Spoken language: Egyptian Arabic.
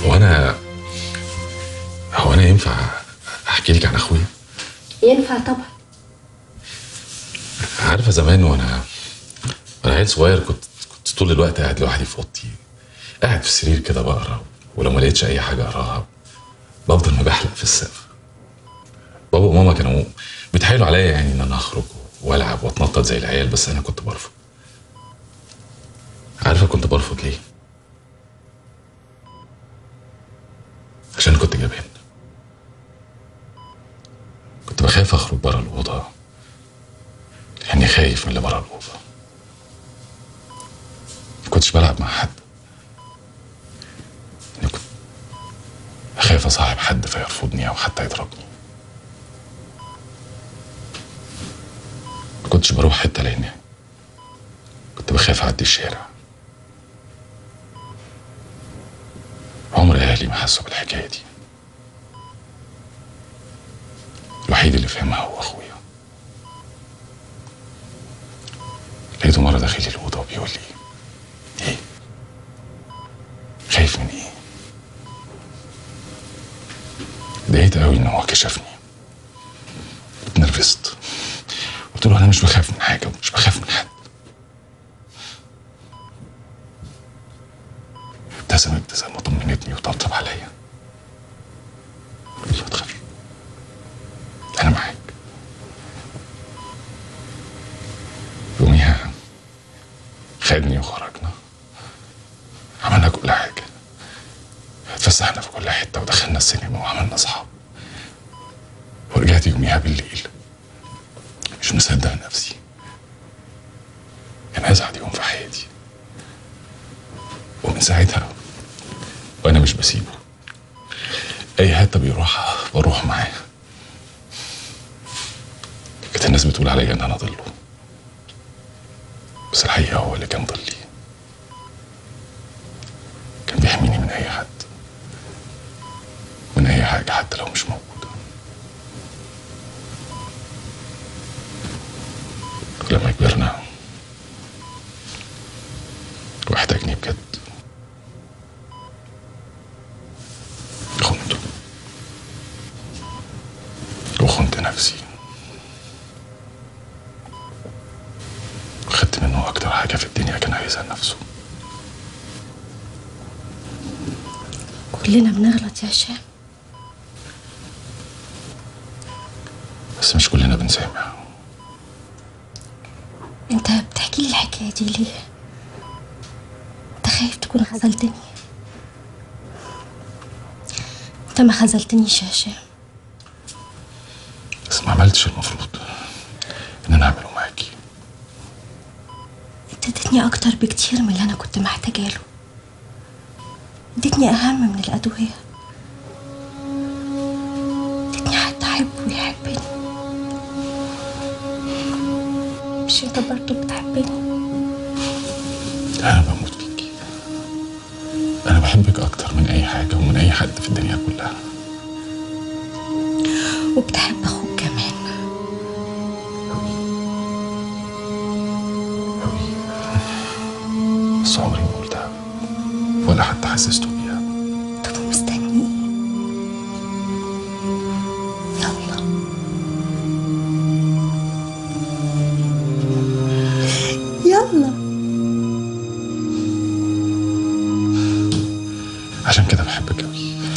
هو انا هو انا ينفع احكي لك عن اخويا ينفع طبعا عارفه زمان وانا وانا عيل صغير كنت كنت طول الوقت قاعد لوحدي في اوضتي قاعد في السرير كده بقرا ولو ما لقيتش اي حاجه اقراها بفضل مبحلق في السقف بابا وماما كانوا بيتحايلوا عليا يعني ان انا اخرج والعب واتنطط زي العيال بس انا كنت برفض عارفه كنت برفض ليه عشان كنت جبان كنت بخاف اخرج بره الاوضه لاني خايف من اللي بره الاوضه ما كنتش بلعب مع حد لأني كنت اخاف اصاحب حد فيرفضني او حتى يضربني ما كنتش بروح حته لاني كنت بخاف اعدي الشارع عمر اهلي ما حسوا بالحكايه دي الوحيد اللي فهمها هو اخويا لقيته مره داخل لي الاوضه وبيقول لي ايه خايف من ايه اتضايقت قوي ان هو كشفني اتنرفزت قلت له انا مش بخاف من حاجه ومش بخاف من حد ابتسم ابتسامه طمنتني وطبطب عليا قال لي ما تخافش انا معاك يوميها خدني وخرجنا عملنا كل حاجة اتفسحنا في كل حتة ودخلنا السينما وعملنا أصحاب ورجعت يوميها بالليل مش مصدق نفسي كان أسعد يوم في حياتي ومن ساعتها وأنا مش بسيبه أي حتة بيروحها بروح معاه كانت الناس بتقول عليا إن أنا ضله بس الحقيقة هو اللي كان ضلي كان بيحميني من أي حد من أي حاجة حتى لو مش موجودة لما كبرنا واحتاجني بجد خنته وخنت نفسي خدت منه أكتر حاجة في الدنيا كان عايزها لنفسه كلنا بنغلط يا هشام بس مش كلنا بنسامع انت بتحكي لي الحكايه دي ليه انت خايف تكون خذلتني انت ما خذلتنيش يا هشام بس ما عملتش المفروض إن أنا أعمله معاكي انت اديتني اكتر بكتير من اللي انا كنت محتاجه له اديتني اهم من الادويه اديتني حد احبه ويحبني مش انت برضه بتحبني أنا بموت فيكي أنا بحبك أكتر من أي حاجة ومن أي حد في الدنيا كلها وبتحب اخوك كمان بس عمري ما قلتها ولا حتى حسسته بيها طب مستني يلا يلا عشان كده بحبك أوي